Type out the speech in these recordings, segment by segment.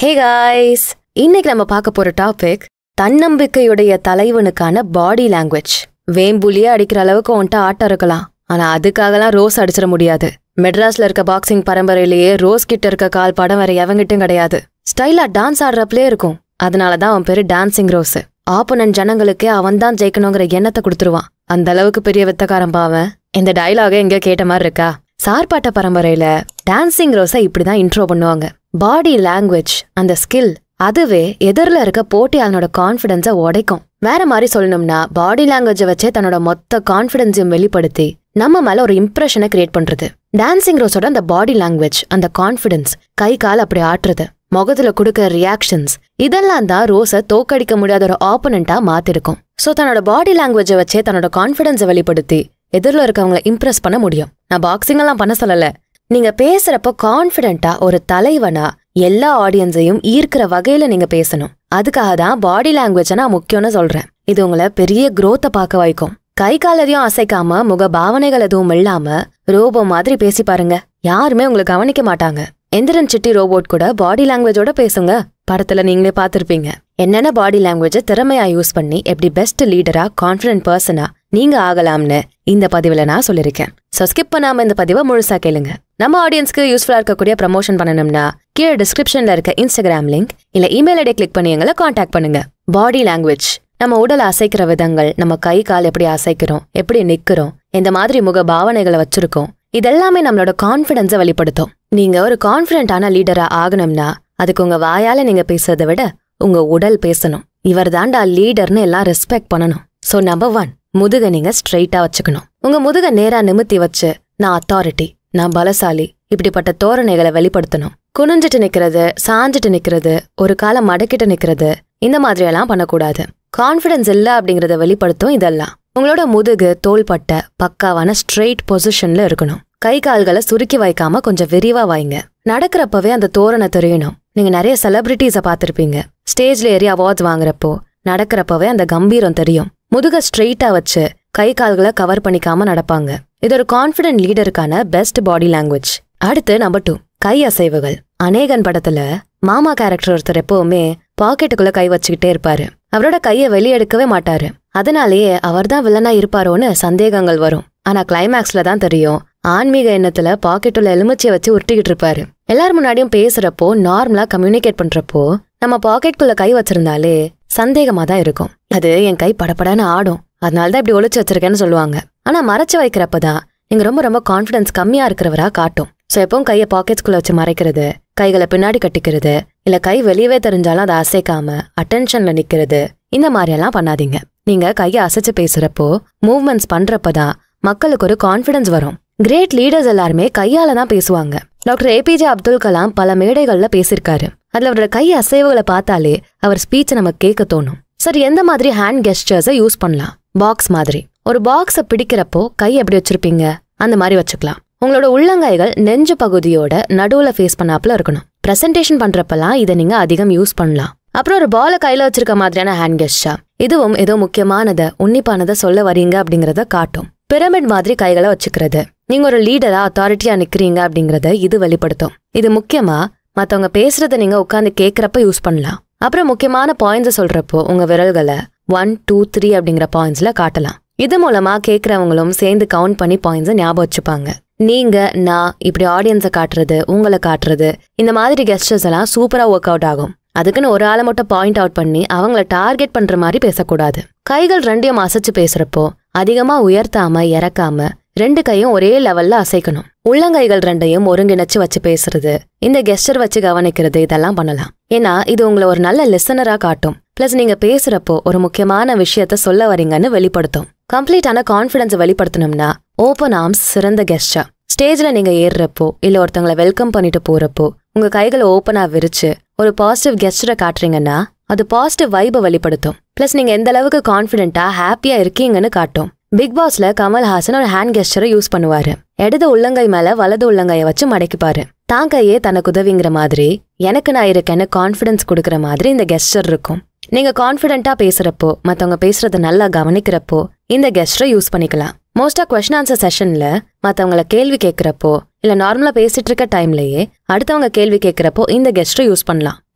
hey guys இன்னைக்கு நம்ம பார்க்க போற டாபிக் தன்னம்பிக்கையுடைய தலைவனுக்கான பாடி லாங்குவேஜ் வேம்புலியே அடிக்கிற அளவுக்கு உன்ட்ட ஆட்டம் இருக்கலாம் ஆனா அதுக்காகலாம் ரோஸ் அடிச்சிட முடியாது மெட்ராஸ்ல இருக்க பாக்ஸிங் பரம்பரையிலேயே ரோஸ் கிட்ட இருக்க கால் படம் வேற எவங்கிட்டும் கிடையாது ஸ்டைலா டான்ஸ் ஆடுறப்பலே இருக்கும் அதனாலதான் அவன் பேரு டான்சிங் ரோஸ் ஆப்போனன்ட் ஜனங்களுக்கே அவன் தான் ஜெயிக்கணுங்கிற எண்ணத்தை கொடுத்துருவான் அந்த அளவுக்கு பெரிய வித்தக்காரன் பாவன் இந்த டயலாக எங்க கேட்ட மாதிரி இருக்கா சார்பாட்ட பரம்பரையில டான்சிங் ரோஸை இப்படிதான் இன்ட்ரோ பண்ணுவாங்க பாடி லாங்குவேஜ் அந்த ஸ்கில் அதுவே எதிரில் இருக்க போட்டியாளனோட கான்ஃபிடன்ஸை உடைக்கும் வேற மாதிரி சொல்லணும்னா பாடி லாங்குவேஜை வச்சே தன்னோட மொத்த கான்ஃபிடன்ஸையும் வெளிப்படுத்தி நம்ம மேல ஒரு இம்ப்ரெஷனை கிரியேட் பண்றது டான்சிங் ரோஸோட அந்த பாடி லாங்குவேஜ் அந்த கான்ஃபிடன்ஸ் கை கால் அப்படி ஆட்டுறது முகத்துல கொடுக்க ரியாக்ஷன்ஸ் இதெல்லாம் தான் ரோஸை தோக்கடிக்க முடியாத ஒரு ஆப்போனண்டா மாத்திருக்கும் சோ தன்னோட பாடி லாங்குவேஜை வச்சே தன்னோட கான்ஃபிடன்ஸை வெளிப்படுத்தி எதிரில் இருக்கவங்கள இம்ப்ரெஸ் பண்ண முடியும் நான் பாக்ஸிங் எல்லாம் பண்ண சொல்லல நீங்க பேசுறப்ப கான்ஃபிடென்ட்டா ஒரு தலைவனா எல்லா ஆடியன்ஸையும் ஈர்க்கிற வகையில நீங்க பேசணும் அதுக்காக தான் பாடி லாங்குவேஜை நான் முக்கியம்னு சொல்றேன் இது உங்களை பெரிய growth-அ பார்க்க வைக்கும் கை கால் எதையும் அசைக்காம முக பாவனைகள் எதுவும் இல்லாம ரோபோ மாதிரி பேசி பாருங்க யாருமே உங்களை கவனிக்க மாட்டாங்க எந்திரன் சிட்டி ரோபோட் கூட பாடி லாங்குவேஜோட பேசுங்க படத்துல நீங்களே பார்த்திருப்பீங்க என்னென்ன பாடி லாங்குவேஜை திறமையா யூஸ் பண்ணி எப்படி பெஸ்ட் லீடரா கான்ஃபிடென்ட் பர்சனா நீங்க ஆகலாம்னு இந்த பதிவுல நான் சொல்லியிருக்கேன் சோ ஸ்கிப் பண்ணாம இந்த பதிவை முழுசா கேளுங்க நம்ம ஆடியன்ஸ்க்கு யூஸ்ஃபுல்லா இருக்கக்கூடிய ப்ரமோஷன் பண்ணணும்னா கீழே டிஸ்கிரிப்ஷன்ல இருக்க இன்ஸ்டாகிராம் லிங்க் இல்ல இமெயில் ஐடி கிளிக் பண்ணி எங்களை காண்டாக்ட் பண்ணுங்க பாடி லாங்குவேஜ் நம்ம உடல் அசைக்கிற விதங்கள் நம்ம கை கால் எப்படி அசைக்கிறோம் எப்படி நிக்கிறோம் இந்த மாதிரி முக பாவனைகளை வச்சிருக்கோம் இதெல்லாமே நம்மளோட கான்ஃபிடன்ஸை வெளிப்படுத்தும் நீங்க ஒரு கான்ஃபிடென்ட்டான லீடரா ஆகணும்னா அதுக்கு உங்க வாயால நீங்க பேசுறதை விட உங்க உடல் பேசணும் இவர் தாண்டா லீடர்னு எல்லாம் ரெஸ்பெக்ட் பண்ணணும் சோ நம்பர் ஒன் முதுக நீங்க ஸ்ட்ரைட்டா வச்சுக்கணும் உங்க முதுக நேரா நிமித்தி வச்சு நான் அத்தாரிட்டி நான் பலசாலி இப்படிப்பட்ட தோரணைகளை வெளிப்படுத்தணும் குனிஞ்சிட்டு நிக்கிறது சாஞ்சிட்டு நிக்கிறது ஒரு காலம் மடக்கிட்டு நிக்கிறது இந்த மாதிரி எல்லாம் பண்ணக்கூடாது கான்ஃபிடன்ஸ் இல்ல அப்படிங்கறத வெளிப்படுத்தும் இதெல்லாம் உங்களோட முதுகு தோள்பட்டை பக்காவான ஸ்ட்ரெயிட் பொசிஷன்ல இருக்கணும் கை கால்களை சுருக்கி வைக்காம கொஞ்சம் விரிவா வைங்க நடக்கிறப்பவே அந்த தோரணை தெரியணும் நீங்க நிறைய செலிபிரிட்டிஸை பார்த்திருப்பீங்க ஸ்டேஜ்ல ஏறி அவார்ட்ஸ் வாங்குறப்போ நடக்கிறப்பவே அந்த கம்பீரம் தெரியும் முதுக ஸ்ட்ரெயிட்டா வச்சு கை கால்களை கவர் பண்ணிக்காம நடப்பாங்க இது ஒரு கான்ஃபிடென்ட் லீடருக்கான பெஸ்ட் பாடி லாங்குவேஜ் அடுத்து நம்பர் டூ கை அசைவுகள் அநேகன் படத்துல மாமா கேரக்டர் ஒருத்தர் எப்பவுமே பாக்கெட்டுக்குள்ள கை வச்சுக்கிட்டே இருப்பாரு அவரோட கையை வெளியெடுக்கவே மாட்டாரு அதனாலேயே அவர்தான் வில்லனா இருப்பாரோன்னு சந்தேகங்கள் வரும் ஆனா கிளைமேக்ஸ்ல தான் தெரியும் ஆன்மீக எண்ணத்துல பாக்கெட்டுள்ள எலுமிச்சியை வச்சு உருட்டிக்கிட்டு இருப்பாரு எல்லார் முன்னாடியும் பேசுறப்போ நார்மலா கம்யூனிகேட் பண்றப்போ நம்ம பாக்கெட்டுக்குள்ள கை வச்சிருந்தாலே சந்தேகமா தான் இருக்கும் அது என் கை படபடன்னு ஆடும் அதனால தான் இப்படி ஒளிச்சு வச்சிருக்கேன்னு சொல்லுவாங்க ஆனா மறைச்சு வைக்கிறப்பதான் நீங்க ரொம்ப ரொம்ப கான்ஃபிடன்ஸ் கம்மியா இருக்கிறவரா காட்டும் சோ எப்பவும் கையை பாக்கெட்ஸ்குள்ள வச்சு மறைக்கிறது கைகளை பின்னாடி கட்டிக்கிறது இல்ல கை வெளியவே தெரிஞ்சாலும் அதை அசைக்காம அட்டென்ஷன்ல நிக்கிறது இந்த மாதிரி எல்லாம் பண்ணாதீங்க நீங்க கையை அசைச்சு பேசுறப்போ மூவ்மெண்ட்ஸ் பண்றப்பதான் மக்களுக்கு ஒரு கான்ஃபிடன்ஸ் வரும் கிரேட் லீடர்ஸ் எல்லாருமே கையால தான் பேசுவாங்க டாக்டர் ஏபிஜே அப்துல் கலாம் பல மேடைகள்ல பேசியிருக்காரு அதுல அவரோட கை அசைவுகளை பார்த்தாலே அவர் ஸ்பீச்சை நம்ம கேட்க தோணும் சரி எந்த மாதிரி ஹேண்ட் கெஸ்டர்ஸை யூஸ் பண்ணலாம் பாக்ஸ் மாதிரி ஒரு பாக்ஸை பிடிக்கிறப்போ கை எப்படி வச்சிருப்பீங்க அந்த மாதிரி வச்சுக்கலாம் உங்களோட உள்ளங்கைகள் நெஞ்சு பகுதியோட நடுவுல ஃபேஸ் பண்ணாப்புல இருக்கணும் பிரசன்டேஷன் பண்றப்பலாம் இதை நீங்க அதிகம் யூஸ் பண்ணலாம் அப்புறம் ஒரு பால கையில வச்சிருக்க மாதிரியான ஹேண்ட் கெஸ்டா இதுவும் ஏதோ முக்கியமானதை உன்னிப்பானதை சொல்ல வரீங்க அப்படிங்கறத காட்டும் பிரமிட் மாதிரி கைகளை வச்சுக்கிறது நீங்க ஒரு லீடரா அத்தாரிட்டியா நிக்கிறீங்க அப்படிங்கறத இது வெளிப்படுத்தும் இது முக்கியமா மத்தவங்க பேசுறத நீங்க உட்காந்து கேக்குறப்ப யூஸ் பண்ணலாம் அப்புறம் முக்கியமான பாயிண்ட்ஸ் சொல்றப்போ உங்க விரல்களை ஒன் டூ த்ரீ அப்படிங்கிற பாயிண்ட்ஸ்ல காட்டலாம் இது மூலமா கேக்குறவங்களும் சேர்ந்து கவுண்ட் பண்ணி பாயிண்ட்ஸை ஞாபகம் வச்சுப்பாங்க நீங்க நான் இப்படி ஆடியன்ஸை காட்டுறது உங்களை காட்டுறது இந்த மாதிரி கெஸ்டர்ஸ் எல்லாம் சூப்பரா ஒர்க் அவுட் ஆகும் அதுக்குன்னு ஒரு ஆளை மட்டும் பாயிண்ட் அவுட் பண்ணி அவங்கள டார்கெட் பண்ற மாதிரி பேசக்கூடாது கைகள் ரெண்டையும் அசைச்சு பேசுறப்போ அதிகமா உயர்த்தாம இறக்காம ரெண்டு கையும் ஒரே லெவல்ல அசைக்கணும் உள்ளங்கைகள் ரெண்டையும் ஒருங்கிணைச்சு வச்சு பேசுறது இந்த கெஸ்டர் வச்சு கவனிக்கிறது இதெல்லாம் பண்ணலாம் ஏன்னா இது உங்களை ஒரு நல்ல லிசனரா காட்டும் பிளஸ் நீங்க பேசுறப்போ ஒரு முக்கியமான விஷயத்த சொல்ல வரீங்கன்னு வெளிப்படுத்தும் கம்ப்ளீட்டான கான்ஃபிடன்ஸ் வெளிப்படுத்தணும்னா ஓப்பன் ஆர்ம்ஸ் சிறந்த கெஸ்டா ஸ்டேஜ்ல நீங்க ஏறுறப்போ இல்ல ஒருத்தங்களை வெல்கம் பண்ணிட்டு போறப்போ உங்க கைகளை ஓப்பனா விரிச்சு ஒரு பாசிட்டிவ் கெஸ்டரை காட்டுறீங்கன்னா அது பாசிட்டிவ் வைபை வெளிப்படுத்தும் பிளஸ் நீங்க எந்த அளவுக்கு கான்ஃபிடென்ட்டா ஹாப்பியா இருக்கீங்கன்னு காட்டும் பிக் பாஸ்ல கமல்ஹாசன் ஒரு ஹேண்ட் கெஸ்டரை யூஸ் பண்ணுவாரு இடது உள்ளங்கை மேல வலது உள்ளங்கைய வச்சு மடக்கிப்பாரு தான் கையே தனக்கு உதவிங்கிற மாதிரி எனக்கு நான் இருக்கேன்னு கான்ஃபிடன்ஸ் கொடுக்குற மாதிரி இந்த கெஸ்டர் இருக்கும் நீங்க கான்ஃபிடென்ட்டா பேசுறப்போ மத்தவங்க பேசுறத நல்லா கவனிக்கிறப்போ இந்த கெஸ்டரை யூஸ் பண்ணிக்கலாம் மோஸ்டா கொஸ்டின் ஆன்சர் செஷன்ல மத்தவங்கள கேள்வி கேட்கறப்போ இல்ல நார்மலா பேசிட்டு இருக்க டைம்லயே அடுத்தவங்க கேள்வி கேட்கறப்போ இந்த கெஸ்டரை யூஸ் பண்ணலாம்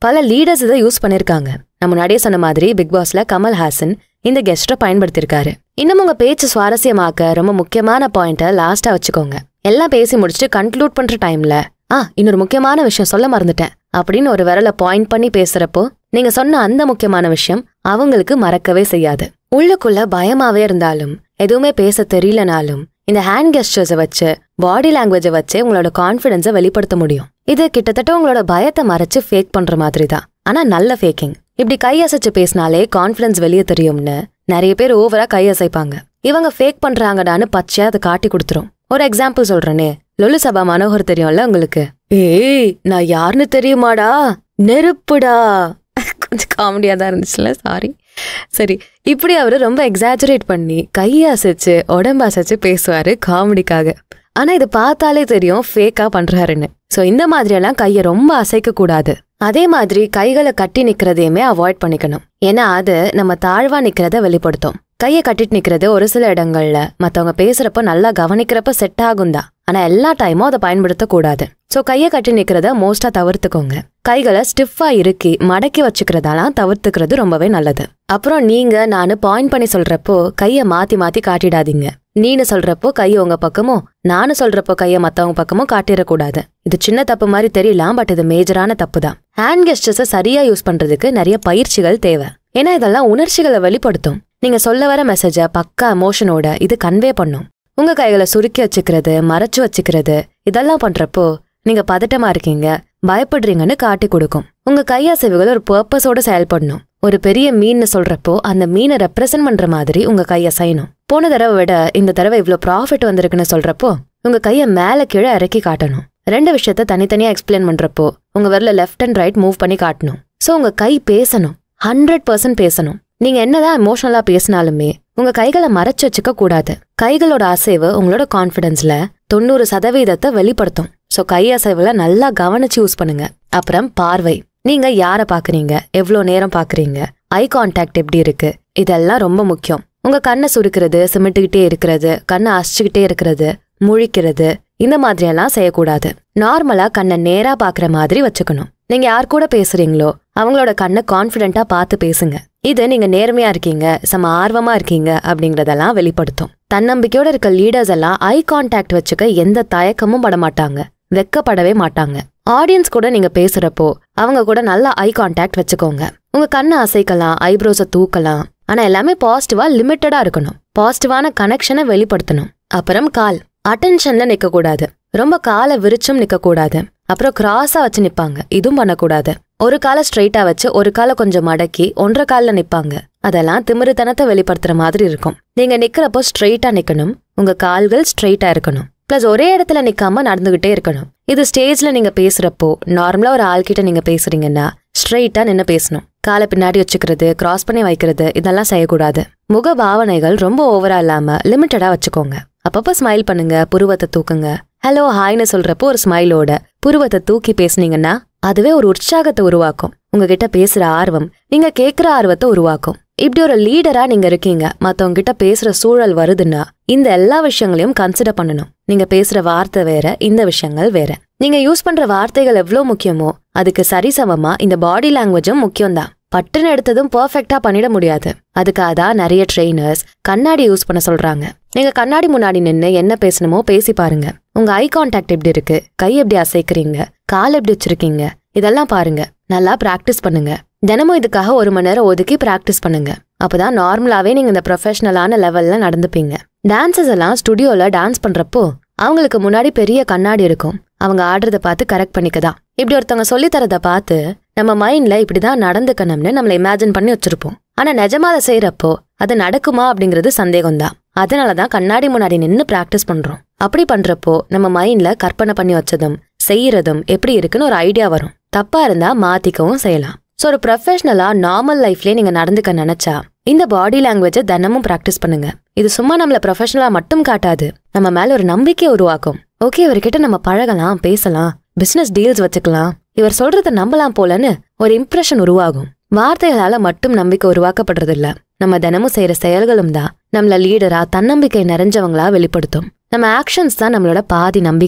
பல லீடர்ஸ் இதை யூஸ் பண்ணிருக்காங்க நான் முன்னாடியே சொன்ன மாதிரி பிக் பாஸ்ல கமல் ஹாசன் இந்த கெஸ்ட்டை பயன்படுத்தியிருக்காரு இன்னும் உங்க பேச்சு சுவாரஸ்யமாக்க ரொம்ப முக்கியமான பாயிண்ட்டை லாஸ்டா வச்சுக்கோங்க எல்லாம் பேசி முடிச்சுட்டு கன்க்ளூட் பண்ற டைம்ல ஆ இன்னொரு முக்கியமான விஷயம் சொல்ல மறந்துட்டேன் அப்படின்னு ஒரு விரல பாயிண்ட் பண்ணி பேசுறப்போ நீங்க சொன்ன அந்த முக்கியமான விஷயம் அவங்களுக்கு மறக்கவே செய்யாது உள்ளுக்குள்ள பயமாவே இருந்தாலும் எதுவுமே பேச தெரியலனாலும் இந்த ஹேண்ட் கெஸ்டர்ஸை வச்சு பாடி லாங்குவேஜை வச்சு உங்களோட கான்ஃபிடன்ஸை வெளிப்படுத்த முடியும் இது கிட்டத்தட்ட உங்களோட பயத்தை மறைச்சு ஃபேக் பண்ற மாதிரி தான் ஆனா நல்ல ஃபேக்கிங் இப்படி கையசைச்சு பேசினாலே கான்ஃபிடன்ஸ் வெளியே தெரியும்னு நிறைய பேர் ஓவரா கையசைப்பாங்க இவங்க ஃபேக் பண்றாங்கடான்னு பச்சையா அதை காட்டி கொடுத்துரும் ஒரு எக்ஸாம்பிள் சொல்றேனே லொலு சபா மனோகர் தெரியும்ல உங்களுக்கு ஏய் நான் யாருன்னு தெரியுமாடா நெருப்புடா கொஞ்சம் காமெடியா தான் இருந்துச்சுல சாரி சரி இப்படி அவரு ரொம்ப எக்ஸாஜரேட் பண்ணி கையை அசைச்சு உடம்பு அசைச்சு பேசுவாரு காமெடிக்காக ஆனா இது பார்த்தாலே தெரியும் ஃபேக்கா பண்றாருன்னு சோ இந்த மாதிரியெல்லாம் கையை ரொம்ப அசைக்க கூடாது அதே மாதிரி கைகளை கட்டி நிக்கிறதையுமே அவாய்ட் பண்ணிக்கணும் ஏன்னா அது நம்ம தாழ்வா நிக்கிறத வெளிப்படுத்தும் கையை கட்டிட்டு நிக்கிறது ஒரு சில இடங்கள்ல மத்தவங்க பேசுறப்ப நல்லா கவனிக்கிறப்ப செட் ஆகும் தான் ஆனா எல்லா டைமும் அதை பயன்படுத்த கூடாது சோ கையை கட்டி நிக்கிறத மோஸ்டா தவிர்த்துக்கோங்க கைகளை ஸ்டிஃபா இறுக்கி மடக்கி வச்சுக்கிறதெல்லாம் தவிர்த்துக்கிறது ரொம்பவே நல்லது அப்புறம் நீங்க நானு பாயிண்ட் பண்ணி சொல்றப்போ கைய மாத்தி மாத்தி காட்டிடாதீங்க நீனு சொல்றப்போ கைய உங்க பக்கமும் நானு சொல்றப்போ கைய மத்தவங்க பக்கமும் காட்டிடக்கூடாது இது சின்ன தப்பு மாதிரி தெரியலாம் பட் இது மேஜரான தப்பு தான் ஹேண்ட் கெஸ்டர்ஸை சரியா யூஸ் பண்றதுக்கு நிறைய பயிற்சிகள் தேவை ஏன்னா இதெல்லாம் உணர்ச்சிகளை வெளிப்படுத்தும் நீங்க சொல்ல வர மெசேஜ பக்கா எமோஷனோட இது கன்வே பண்ணும் உங்க கைகளை சுருக்கி வச்சுக்கிறது மறைச்சு வச்சுக்கிறது இதெல்லாம் பண்றப்போ நீங்க பதட்டமா இருக்கீங்க பயப்படுறீங்கன்னு காட்டி கொடுக்கும் உங்க கையசைவுகள் ஒரு பர்பஸோட செயல்படணும் ஒரு பெரிய மீன்னு சொல்றப்போ அந்த மீனை ரெப்ரசென்ட் பண்ற மாதிரி உங்க கைய செய்யணும் போன தடவை விட இந்த தடவை இவ்ளோ ப்ராஃபிட் வந்திருக்குன்னு சொல்றப்போ உங்க கைய மேல கீழே இறக்கி காட்டணும் ரெண்டு விஷயத்த தனித்தனியா எக்ஸ்பிளைன் பண்றப்போ உங்க வரல லெஃப்ட் அண்ட் ரைட் மூவ் பண்ணி காட்டணும் சோ உங்க கை பேசணும் ஹண்ட்ரட் பர்சன்ட் பேசணும் நீங்க என்னதான் எமோஷனலா பேசினாலுமே உங்க கைகளை மறைச்சு வச்சுக்க கூடாது கைகளோட அசைவு உங்களோட கான்ஃபிடன்ஸ்ல தொண்ணூறு சதவீதத்தை வெளிப்படுத்தும் சோ கை அசைவுல நல்லா கவனிச்சு யூஸ் பண்ணுங்க அப்புறம் பார்வை நீங்க யார பாக்குறீங்க எவ்வளோ நேரம் பாக்குறீங்க ஐ கான்டாக்ட் எப்படி இருக்கு இதெல்லாம் ரொம்ப முக்கியம் உங்க கண்ணை சுருக்கிறது சிமிட்டுக்கிட்டே இருக்கிறது கண்ணை அசிச்சுக்கிட்டே இருக்கிறது முழிக்கிறது இந்த மாதிரியெல்லாம் செய்யக்கூடாது நார்மலா கண்ணை நேரா பாக்குற மாதிரி வச்சுக்கணும் நீங்க யார் கூட பேசுறீங்களோ அவங்களோட கண்ணை கான்ஃபிடென்ட்டா பார்த்து பேசுங்க இது நீங்க நேர்மையா இருக்கீங்க சம ஆர்வமா இருக்கீங்க அப்படிங்கறதெல்லாம் வெளிப்படுத்தும் தன்னம்பிக்கையோட இருக்க லீடர்ஸ் எல்லாம் ஐ கான்டாக்ட் வச்சுக்க எந்த தயக்கமும் பட மாட்டாங்க வெக்கப்படவே மாட்டாங்க ஆடியன்ஸ் கூட நீங்க பேசுறப்போ அவங்க கூட நல்லா ஐ கான்டாக்ட் வச்சுக்கோங்க உங்க கண்ணை அசைக்கலாம் ஐப்ரோஸை தூக்கலாம் ஆனா எல்லாமே பாசிட்டிவா லிமிட்டடா இருக்கணும் பாசிட்டிவான கனெக்ஷனை வெளிப்படுத்தணும் அப்புறம் கால் அட்டென்ஷன்ல நிக்க கூடாது ரொம்ப காலை விரிச்சும் நிக்க கூடாது அப்புறம் கிராஸா வச்சு நிப்பாங்க இதுவும் பண்ணக்கூடாது ஒரு காலை ஸ்ட்ரைட்டா வச்சு ஒரு காலை கொஞ்சம் மடக்கி ஒன்றரை கால்ல நிப்பாங்க அதெல்லாம் திமிருத்தனத்தை வெளிப்படுத்துற மாதிரி இருக்கும் நீங்க நிக்கிறப்போ ஸ்ட்ரைட்டா நிக்கணும் உங்க கால்கள் ஸ்ட்ரைட்டா இருக்கணும் பிளஸ் ஒரே இடத்துல நிக்காம நடந்துகிட்டே இருக்கணும் இது ஸ்டேஜ்ல நீங்க பேசுறப்போ நார்மலா ஒரு ஆள்கிட்ட நீங்க பேசுறீங்கன்னா ஸ்ட்ரைட்டா நின்னு பேசணும் காலை பின்னாடி வச்சுக்கிறது கிராஸ் பண்ணி வைக்கிறது இதெல்லாம் செய்யக்கூடாது முக பாவனைகள் ரொம்ப ஓவரா இல்லாம லிமிட்டடா வச்சுக்கோங்க அப்பப்ப ஸ்மைல் பண்ணுங்க புருவத்தை தூக்குங்க ஹலோ ஹாய்னு சொல்றப்போ ஒரு ஸ்மைலோட புருவத்தை தூக்கி பேசுனீங்கன்னா அதுவே ஒரு உற்சாகத்தை உருவாக்கும் உங்ககிட்ட பேசுற ஆர்வம் நீங்க கேக்குற ஆர்வத்தை உருவாக்கும் இப்படி ஒரு லீடரா நீங்க இருக்கீங்க மத்தவங்க கிட்ட பேசுற சூழல் வருதுன்னா இந்த எல்லா விஷயங்களையும் கன்சிடர் பண்ணணும் நீங்க பேசுற வார்த்தை வேற இந்த விஷயங்கள் வேற நீங்க யூஸ் பண்ற வார்த்தைகள் எவ்வளவு முக்கியமோ அதுக்கு சரிசமமா இந்த பாடி லாங்குவேஜும் முக்கியம்தான் பட்டுன்னு எடுத்ததும் பர்ஃபெக்டா பண்ணிட முடியாது அதுக்காக தான் நிறைய ட்ரெயினர்ஸ் கண்ணாடி யூஸ் பண்ண சொல்றாங்க நீங்க கண்ணாடி முன்னாடி நின்னு என்ன பேசணுமோ பேசி பாருங்க உங்க ஐ கான்டாக்ட் எப்படி இருக்கு கை எப்படி அசைக்கிறீங்க கால் எப்படி வச்சிருக்கீங்க இதெல்லாம் பாருங்க நல்லா பிராக்டிஸ் பண்ணுங்க தினமும் இதுக்காக ஒரு மணி நேரம் ஒதுக்கி பிராக்டிஸ் பண்ணுங்க அப்பதான் நார்மலாவே நீங்க இந்த ப்ரொஃபஷனலான லெவல்ல நடந்துப்பீங்க டான்சர்ஸ் எல்லாம் ஸ்டுடியோல டான்ஸ் பண்றப்போ அவங்களுக்கு முன்னாடி பெரிய கண்ணாடி இருக்கும் அவங்க ஆடுறத பார்த்து கரெக்ட் பண்ணிக்கதான் இப்படி ஒருத்தவங்க சொல்லி தரத பார்த்து நம்ம மைண்ட்ல இப்படிதான் நடந்துக்கணும்னு நம்மள இமேஜின் பண்ணி வச்சிருப்போம் ஆனா நிஜமா அதை செய்யறப்போ அது நடக்குமா அப்படிங்கிறது சந்தேகம்தான் அதனாலதான் கண்ணாடி முன்னாடி நின்னு பிராக்டிஸ் பண்றோம் அப்படி பண்றப்போ நம்ம மைண்ட்ல கற்பனை பண்ணி வச்சதும் செய்யறதும் எப்படி இருக்குன்னு ஒரு ஐடியா வரும் தப்பா இருந்தா மாத்திக்கவும் செய்யலாம் சோ ஒரு ப்ரொஃபஷனலா நார்மல் லைஃப்லயே நீங்க நடந்துக்க நினைச்சா இந்த பாடி லாங்குவேஜை தினமும் பிராக்டிஸ் பண்ணுங்க இது சும்மா நம்மள ப்ரொஃபஷனலா மட்டும் காட்டாது நம்ம மேல ஒரு நம்பிக்கை உருவாக்கும் ஓகே இவர்கிட்ட நம்ம பழகலாம் பேசலாம் பிசினஸ் டீல்ஸ் வச்சுக்கலாம் இவர் சொல்றத நம்பலாம் போலன்னு ஒரு இம்ப்ரெஷன் உருவாகும் வார்த்தைகளால மட்டும் நம்பிக்கை உருவாக்கப்படுறது இல்ல நம்ம தினமும் செய்யற செயல்களும் தான் நம்மள லீடரா தன்னம்பிக்கை நிறைஞ்சவங்களா வெளிப்படுத்தும் நம்ம ஆக்ஷன்ஸ் தான் நம்மளோட பாதி நம்பிக்கை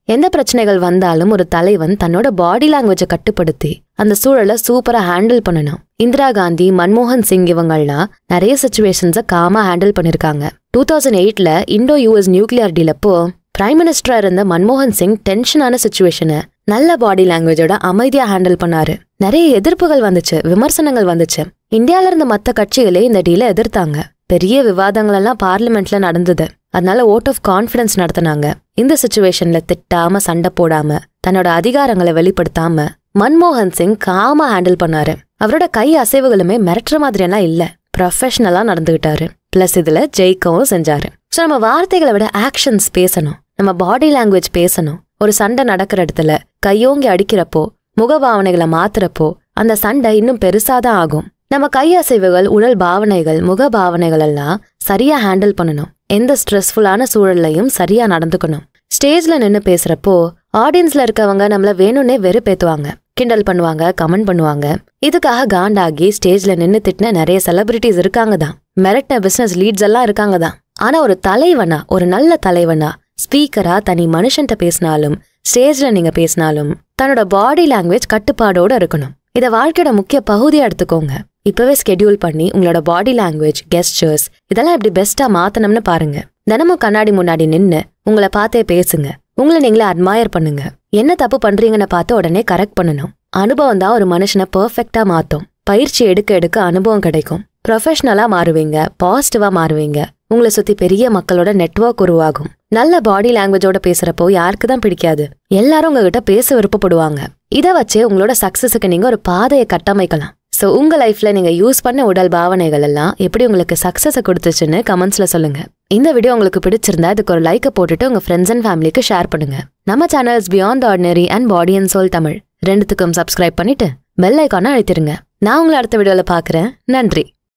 எந்த பிரச்சனைகள் வந்தாலும் ஒரு தலைவன் தன்னோட பாடி லாங்குவேஜை கட்டுப்படுத்தி அந்த சூழலை சூப்பரா ஹேண்டில் பண்ணணும் இந்திரா காந்தி மன்மோகன் சிங் இவங்கள்லாம் நிறைய சுச்சுவேஷன்ஸை காமா ஹேண்டில் பண்ணிருக்காங்க டூ தௌசண்ட் எயிட்ல இண்டோ யூஎஸ் நியூக்ளியர் டீலப்போ பிரைம் மினிஸ்டரா இருந்த மன்மோகன் சிங் டென்ஷனான சுச்சுவேஷனை நல்ல பாடி லாங்குவேஜோட அமைதியா ஹேண்டில் பண்ணாரு நிறைய எதிர்ப்புகள் வந்துச்சு விமர்சனங்கள் வந்துச்சு இந்தியால இருந்த மத்த கட்சிகளே இந்த டீலை எதிர்த்தாங்க பெரிய விவாதங்கள் எல்லாம் பார்லிமெண்ட்ல நடந்தது அதனால ஓட் ஆஃப் கான்ஃபிடன்ஸ் நடத்தினாங்க இந்த சுச்சுவேஷன்ல திட்டாம சண்டை போடாம தன்னோட அதிகாரங்களை வெளிப்படுத்தாம மன்மோகன் சிங் காமா ஹேண்டில் பண்ணாரு அவரோட கை அசைவுகளுமே மிரட்டுற மாதிரியெல்லாம் இல்ல ப்ரொஃபஷனலா நடந்துகிட்டாரு பிளஸ் இதுல ஜெயிக்கவும் செஞ்சாரு ஸோ நம்ம வார்த்தைகளை விட ஆக்ஷன்ஸ் பேசணும் நம்ம பாடி லாங்குவேஜ் பேசணும் ஒரு சண்டை நடக்கிற இடத்துல கையோங்கி அடிக்கிறப்போ முகபாவனைகளை மாத்துறப்போ அந்த சண்டை இன்னும் பெருசாதான் ஆகும் நம்ம கை அசைவுகள் உடல் பாவனைகள் முக பாவனைகள் எல்லாம் சரியா ஹேண்டில் பண்ணணும் எந்த ஸ்ட்ரெஸ்ஃபுல்லான சூழல்லையும் சரியா நடந்துக்கணும் ஸ்டேஜ்ல நின்னு பேசுறப்போ ஆடியன்ஸ்ல இருக்கவங்க நம்மள வேணும்னே வெறுப்பேத்துவாங்க கிண்டல் பண்ணுவாங்க கமெண்ட் பண்ணுவாங்க இதுக்காக காண்டாகி ஸ்டேஜ்ல நின்னு திட்டின நிறைய செலிபிரிட்டிஸ் இருக்காங்க தான் மிரட்டின பிசினஸ் லீட்ஸ் எல்லாம் இருக்காங்க தான் ஆனா ஒரு தலைவனா ஒரு நல்ல தலைவனா ஸ்பீக்கரா தனி மனுஷன்ட்ட பேசினாலும் ஸ்டேஜ்ல நீங்க பேசினாலும் தன்னோட பாடி லாங்குவேஜ் கட்டுப்பாடோட இருக்கணும் இத வாழ்க்கையோட முக்கிய பகுதியா எடுத்துக்கோங்க இப்பவே ஸ்கெடியூல் பண்ணி உங்களோட பாடி லாங்குவேஜ் கெஸ்டர்ஸ் இதெல்லாம் எப்படி பெஸ்டா மாத்தணும்னு பாருங்க தினமும் கண்ணாடி முன்னாடி நின்னு உங்களை பார்த்தே பேசுங்க உங்களை நீங்களே அட்மயர் பண்ணுங்க என்ன தப்பு பண்றீங்கன்னு பார்த்து உடனே கரெக்ட் பண்ணணும் அனுபவம் தான் ஒரு மனுஷனை பெர்ஃபெக்டா மாத்தும் பயிற்சி எடுக்க எடுக்க அனுபவம் கிடைக்கும் ப்ரொஃபஷனலா மாறுவீங்க பாசிட்டிவா மாறுவீங்க உங்களை சுத்தி பெரிய மக்களோட நெட்வொர்க் உருவாகும் நல்ல பாடி லாங்குவேஜோட பேசுறப்போ யாருக்கு தான் பிடிக்காது எல்லாரும் உங்ககிட்ட பேச விருப்பப்படுவாங்க இதை வச்சே உங்களோட சக்சஸுக்கு நீங்க ஒரு பாதையை கட்டமைக்கலாம் ஸோ உங்க லைஃப்ல நீங்க யூஸ் பண்ண உடல் பாவனைகள் எல்லாம் எப்படி உங்களுக்கு சக்சஸை கொடுத்துச்சுன்னு கமெண்ட்ஸ்ல சொல்லுங்க இந்த வீடியோ உங்களுக்கு பிடிச்சிருந்தா இதுக்கு ஒரு லைக்கை போட்டுட்டு உங்க ஃப்ரெண்ட்ஸ் அண்ட் ஃபேமிலிக்கு ஷேர் பண்ணுங்க நம்ம channels beyond ordinary and body and soul Tamil ரெண்டுத்துக்கும் சப்ஸ்கிரைப் பண்ணிட்டு பெல் ஐக்கானை அழுத்திருங்க நான் உங்களை அடுத்த வீடியோல பாக்குறேன் நன்றி